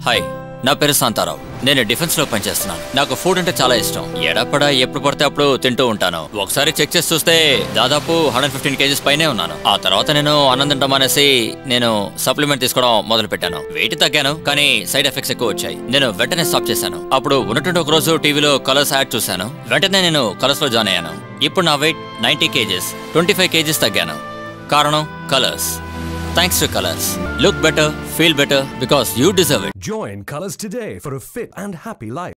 Hi నా పేరు శాంతారావు నేను డిఫెన్స్ లో పనిచేస్తున్నాను నాకు ఫుడ్ అంటే చాలా ఇష్టం ఎడపడా ఎప్పుడు పడితే అప్పుడు తింటూ ఉంటాను ఒకసారి చెక్ చేసి చూస్తే దాదాపు హండ్రెడ్ ఫిఫ్టీన్ కేజీస్ పైనే ఉన్నాను ఆ తర్వాత నేను అన్నం తింటాం అనేసి నేను సప్లిమెంట్ తీసుకోవడం మొదలు పెట్టాను వెయిట్ తగ్గాను కానీ సైడ్ ఎఫెక్ట్స్ ఎక్కువ వచ్చాయి నేను వెంటనే స్టాప్ చేశాను అప్పుడు ఉన్నటువంటి ఒక రోజు టీవీలో కలర్స్ యాడ్ చూశాను వెంటనే నేను కలర్స్ లో జాయిన్ అయ్యాను ఇప్పుడు నా weight ninety kgs twenty five kgs తగ్గాను కారణం Colors thanks to Colors look better feel better because you deserve it Join Colors today for a fit and happy life.